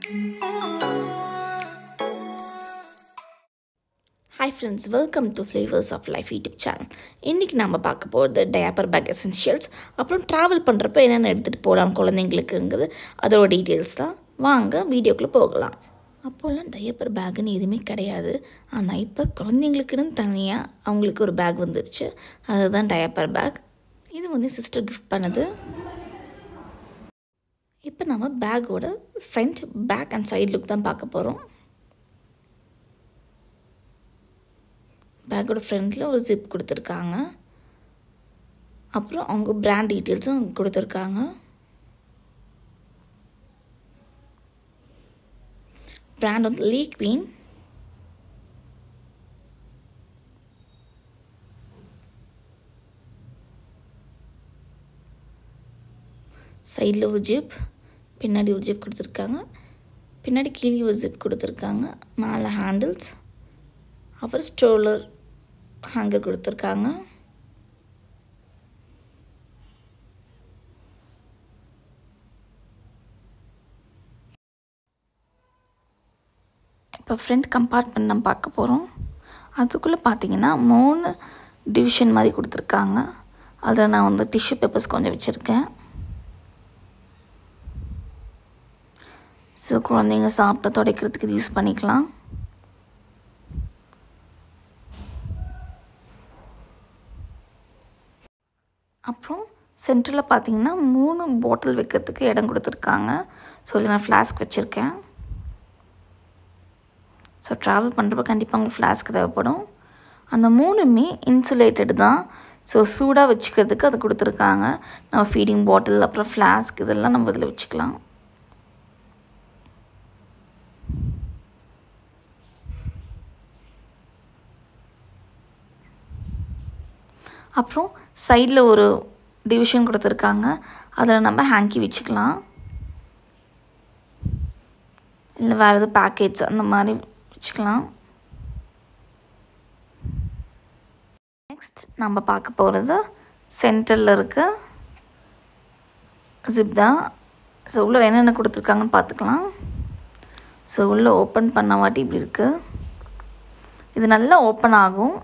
hi friends welcome to flavours of life YouTube channel இன்றைக்கி நம்ம பார்க்க போகிறது டயாப்பர் பேக் எசென்ஷியல்ஸ் அப்புறம் ட்ராவல் பண்ணுறப்ப என்னென்ன எடுத்துகிட்டு போகலாம் குழந்தைங்களுக்குங்கிறது அதோட டீட்டெயில்ஸ் தான் வாங்க வீடியோக்குள்ளே போகலாம் அப்போல்லாம் டயப்பர் பேக்குன்னு எதுவுமே கிடையாது ஆனால் இப்போ குழந்தைங்களுக்குன்னு தனியாக அவங்களுக்கு ஒரு பேக் வந்துருச்சு அதுதான் டயப்பர் பேக் இது வந்து சிஸ்டர் கிஃப்ட் பண்ணது இப்போ நம்ம பேக்கோட front bag and side look தான் பார்க்க போகிறோம் பேக்கோட ஃப்ரண்ட்டில் ஒரு ஜிப் கொடுத்துருக்காங்க அப்புறம் அவங்க பிராண்ட் டீட்டெயில்ஸும் கொடுத்துருக்காங்க பிராண்ட் வந்து லீ குவீன் சைடில் ஒரு ஜிப் பின்னாடி ஒரு ஜிப் கொடுத்துருக்காங்க பின்னாடி கீழே ஒரு ஜிப் கொடுத்துருக்காங்க மேலே ஹேண்டில்ஸ் அப்புறம் ஸ்ட்ரோலர் ஹேங்கர் கொடுத்துருக்காங்க இப்போ ஃப்ரண்ட் கம்பார்ட்மெண்ட் நம்ம பார்க்க போகிறோம் அதுக்குள்ளே பார்த்தீங்கன்னா மூணு டிவிஷன் மாதிரி கொடுத்துருக்காங்க அதில் நான் வந்து டிஷ்யூ பேப்பர்ஸ் கொஞ்சம் வச்சுருக்கேன் ஸோ குழந்தைங்க சாப்பிட்டு துடைக்கிறதுக்கு இது யூஸ் பண்ணிக்கலாம் அப்புறம் சென்டரில் பார்த்தீங்கன்னா மூணு பாட்டில் வைக்கிறதுக்கு இடம் கொடுத்துருக்காங்க ஸோ இதில் நான் ஃப்ளாஸ்க் வச்சுருக்கேன் ஸோ ட்ராவல் பண்ணுறப்ப கண்டிப்பாக உங்களுக்கு ஃப்ளாஸ்க் தேவைப்படும் அந்த மூணுமே இன்சுலேட்டட் தான் ஸோ சூடாக வச்சுக்கிறதுக்கு அது கொடுத்துருக்காங்க நம்ம ஃபீடிங் பாட்டில் அப்புறம் ஃப்ளாஸ்க் இதெல்லாம் நம்ம இதில் வச்சுக்கலாம் அப்புறம் சைடில் ஒரு டிவிஷன் கொடுத்துருக்காங்க அதில் நம்ம ஹேங்கி வச்சுக்கலாம் இல்லை வேறு எதுவும் பேக்கெட்ஸ் அந்த மாதிரி வச்சுக்கலாம் நெக்ஸ்ட் நம்ம பார்க்க போகிறது சென்டரில் இருக்க ஜிப் தான் ஸோ உள்ளே என்னென்ன கொடுத்துருக்காங்கன்னு பார்த்துக்கலாம் ஸோ உள்ளே ஓப்பன் பண்ண வாட்டி இப்படி இருக்குது இது நல்லா ஓப்பன் ஆகும்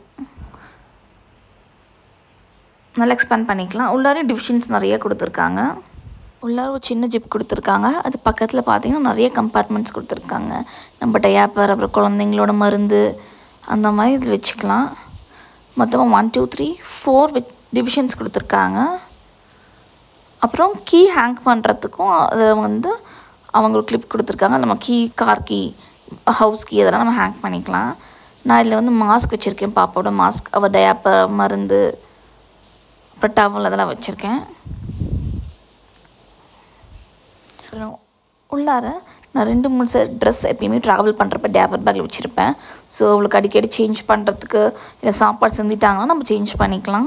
நல்லா எக்ஸ்பேண்ட் பண்ணிக்கலாம் உள்ளாரே டிவிஷன்ஸ் நிறைய கொடுத்துருக்காங்க உள்ளார ஒரு சின்ன ஜிப் கொடுத்துருக்காங்க அது பக்கத்தில் பார்த்தீங்கன்னா நிறைய கம்பார்ட்மெண்ட்ஸ் கொடுத்துருக்காங்க நம்ம டயாப்பர் அப்புறம் குழந்தைங்களோட மருந்து அந்த மாதிரி இதில் வச்சுக்கலாம் மொத்தமாக one two three four with divisions கொடுத்துருக்காங்க அப்புறம் கீ ஹேங் பண்ணுறதுக்கும் அதை வந்து அவங்க கிளிப் கொடுத்துருக்காங்க நம்ம key car key house key அதெல்லாம் நம்ம ஹேங் பண்ணிக்கலாம் நான் இதில் வந்து மாஸ்க் வச்சுருக்கேன் பாப்பாவோட மாஸ்க் அவள் டயாப்பர் மருந்து அப்புறம் டவல் அதெல்லாம் வச்சுருக்கேன் அப்புறம் உள்ளார நான் ரெண்டு மூணு செட் ட்ரெஸ் எப்பயுமே ட்ராவல் பண்ணுறப்ப டேபர் பேக்கில் வச்சுருப்பேன் ஸோ அவளுக்கு அடிக்கடி சேஞ்ச் பண்ணுறதுக்கு இல்லை சாப்பாடு செஞ்சிட்டாங்கன்னா நம்ம சேஞ்ச் பண்ணிக்கலாம்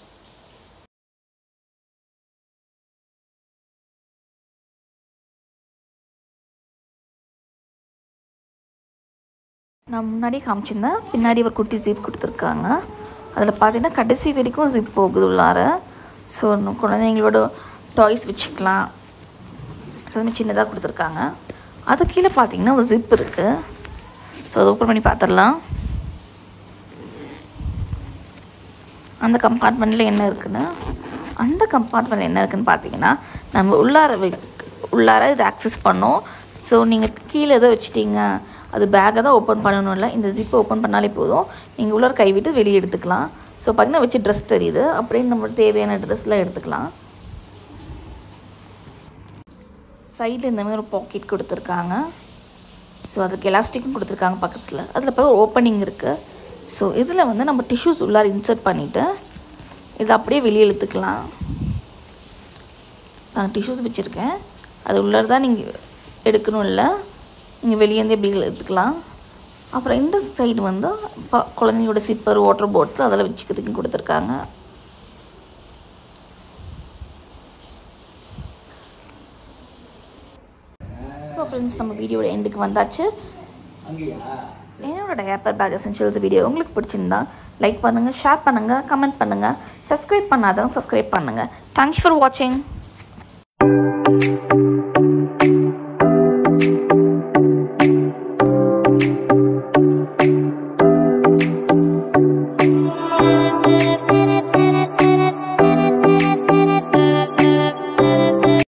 நான் முன்னாடியே காமிச்சிருந்தேன் பின்னாடி ஒரு குட்டி ஜிப் கொடுத்துருக்காங்க அதில் பார்த்தீங்கன்னா கடைசி வரைக்கும் ஜிப் போகுது உள்ளார ஸோ குழந்தைங்களோட டாய்ஸ் வச்சுக்கலாம் ஸோ அதுமாதிரி சின்னதாக கொடுத்துருக்காங்க அது கீழே பார்த்தீங்கன்னா ஒரு ஜிப் இருக்குது ஸோ அதை ஓப்பன் பண்ணி பார்த்துடலாம் அந்த கம்பார்ட்மெண்ட்டில் என்ன இருக்குன்னு அந்த கம்பார்ட்மெண்ட்டில் என்ன இருக்குதுன்னு பார்த்தீங்கன்னா நம்ம உள்ளார வை உள்ளார இது ஆக்சஸ் பண்ணோம் ஸோ நீங்கள் கீழே எதோ வச்சுட்டீங்க அது பேக்கை தான் ஓப்பன் பண்ணணும் இல்லை இந்த ஜிப்பை ஓப்பன் பண்ணாலே போதும் நீங்கள் உள்ளார கைவிட்டு வெளியே எடுத்துக்கலாம் ஸோ பார்த்தீங்கன்னா வச்சு ட்ரெஸ் தெரியுது அப்படின்னு நம்மளுக்கு தேவையான ட்ரெஸ்லாம் எடுத்துக்கலாம் சைடில் இந்த மாதிரி ஒரு பாக்கெட் கொடுத்துருக்காங்க ஸோ அதுக்கு எலாஸ்டிக்கும் கொடுத்துருக்காங்க பக்கத்தில் அதில் இப்போ ஒரு ஓப்பனிங் இருக்குது ஸோ இதில் வந்து நம்ம டிஷ்யூஸ் உள்ளார இன்சர்ட் பண்ணிவிட்டு இதை அப்படியே வெளியே இழுத்துக்கலாம் நான் டிஷ்யூஸ் வச்சுருக்கேன் அது உள்ளார தான் நீங்கள் எடுக்கணும் இல்லை நீங்கள் வெளியேருந்து எப்படி எடுத்துக்கலாம் அப்புறம் இந்த சைடு வந்து இப்போ குழந்தைங்களோட சிப்பர் வாட்டர் பாட்டில் அதெல்லாம் வச்சுக்கிறதுக்கு கொடுத்துருக்காங்க ஸோ ஃப்ரெண்ட்ஸ் நம்ம வீடியோட எண்டுக்கு வந்தாச்சு என்னோட டயாப்பர் பேக் எசென்ஷியல்ஸ் வீடியோ உங்களுக்கு பிடிச்சிருந்தா லைக் பண்ணுங்கள் ஷேர் பண்ணுங்கள் கமெண்ட் பண்ணுங்கள் சப்ஸ்கிரைப் பண்ணாதவங்க சப்ஸ்கிரைப் பண்ணுங்கள் தேங்க்யூ ஃபார் வாட்சிங்